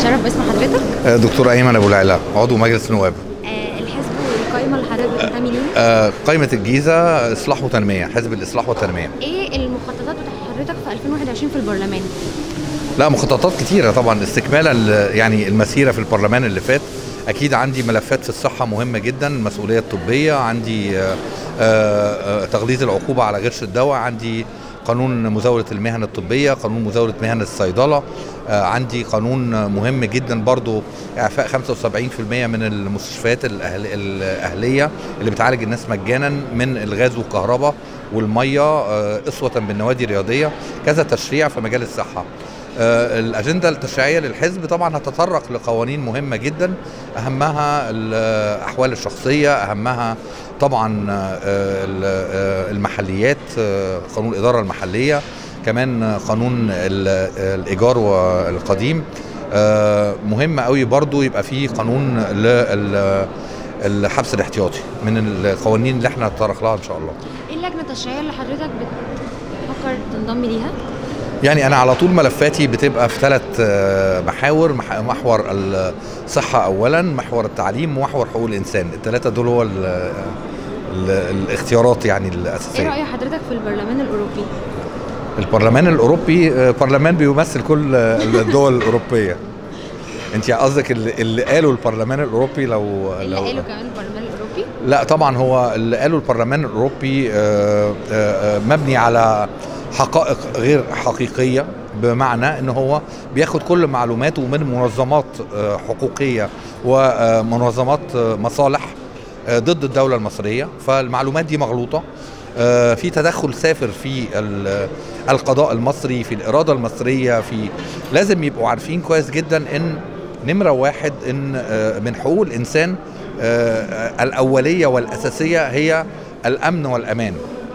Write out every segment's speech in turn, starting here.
نتشرف باسم حضرتك دكتور ايمن ابو العلا عضو مجلس النواب آه الحزب والقائمه اللي حضرتك بتنتمي ليهم آه، قائمة الجيزة إصلاح وتنمية حزب الإصلاح والتنمية ايه المخططات بتاعت حضرتك في 2021 في البرلمان لا مخططات كتيرة طبعا استكمالا ل- يعني المسيرة في البرلمان اللي فات أكيد عندي ملفات في الصحة مهمة جدا المسؤولية الطبية عندي آه، آه، آه، تغليظ العقوبة على غش الدواء عندي قانون مزاولة المهن الطبية قانون مزاولة مهن الصيدلة آه، عندي قانون مهم جدا برضو إعفاء 75% من المستشفيات الأهل الأهلية اللي بتعالج الناس مجانا من الغاز والكهرباء والمية آه، أسوة بالنوادي الرياضية كذا تشريع في مجال الصحة آه، الأجندة التشريعية للحزب طبعا هتتطرق لقوانين مهمة جدا أهمها الأحوال الشخصية أهمها طبعا آه، ال- آه، المحليات آه، قانون الإدارة المحلية كمان آه، قانون ال- الإيجار والقديم آه، مهم قوي برضو يبقى فيه قانون لل- الحبس الاحتياطي من القوانين اللي احنا نتطرق لها ان شاء الله ايه اللجنه التشريعيه اللي حضرتك بتفكر تنضم ليها يعني انا على طول ملفاتي بتبقى في ثلاث محاور مح- محور الصحه اولا محور التعليم ومحور حقوق الانسان الثلاثه دول هو ال- ال- الاختيارات يعني ايه الاساسيه راي حضرتك في البرلمان الاوروبي البرلمان الاوروبي آه، برلمان بيمثل كل الدول الاوروبيه انت قصدك اللي, اللي قاله البرلمان الاوروبي لو اللي لو قالوا كمان البرلمان الاوروبي لا طبعا هو اللي قاله البرلمان الاوروبي آه، آه، آه، مبني على حقائق غير حقيقيه بمعنى ان هو بياخد كل معلوماته من منظمات آه، حقوقيه ومنظمات آه، مصالح آه، ضد الدوله المصريه فالمعلومات دي مغلوطه آه، في تدخل سافر في ال- القضاء المصري في الاراده المصريه في لازم يبقوا عارفين كويس جدا ان نمره واحد ان آه، من حقوق الانسان آه، الأولية والأساسية هي الأمن والأمان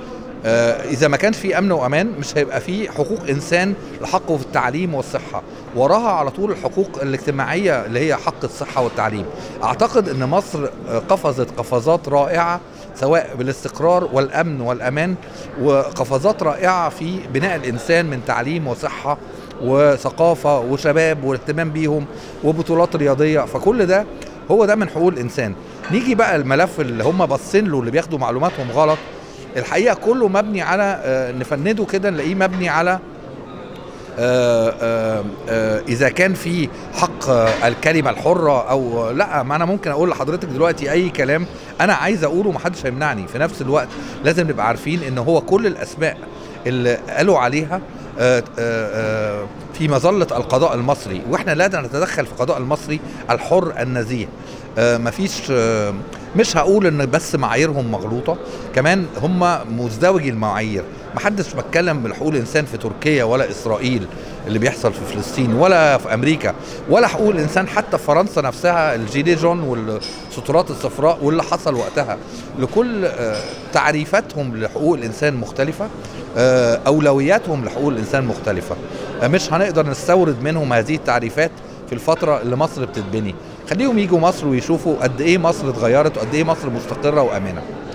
آه، إذا ما كانش في أمن وأمان مش هيبقى في حقوق إنسان لحقه في التعليم والصحة وراها على طول الحقوق الاجتماعية اللي هي حق الصحة والتعليم أعتقد أن مصر آه، قفزت قفزات رائعة سواء بالاستقرار والأمن والأمان وقفزات رائعة في بناء الإنسان من تعليم وصحة وثقافة وشباب والاهتمام بيهم وبطولات رياضية فكل ده هو ده من حقوق الانسان نيجي بقى الملف اللي هم باصين له اللي بياخدوا معلوماتهم غلط الحقيقه كله مبني على آه، نفنده كده نلاقيه مبني على آه، آه، آه، اذا كان في حق آه، الكلمه الحره او لا ما انا ممكن اقول لحضرتك دلوقتي اي كلام انا عايز اقوله محدش هيمنعني في نفس الوقت لازم نبقى عارفين ان هو كل الاسماء اللي قالوا عليها آه، آه، آه، في مظله القضاء المصري واحنا لا نتدخل في القضاء المصري الحر النزيه آه، مفيش آه، مش هقول ان بس معاييرهم مغلوطه كمان هم مزدوجي المعايير محدش بتكلم بحقوق الانسان في تركيا ولا اسرائيل اللي بيحصل في فلسطين ولا في امريكا ولا حقوق الانسان حتى في فرنسا نفسها الجيلي جون والسترات الصفراء واللي حصل وقتها لكل آه، تعريفاتهم لحقوق الانسان مختلفه آه، اولوياتهم لحقوق الانسان مختلفه آه، مش هنقدر نستورد منهم هذه التعريفات في الفتره اللي مصر بتتبني خليهم يجوا مصر ويشوفوا قد ايه مصر اتغيرت وقد ايه مصر مستقره وامنه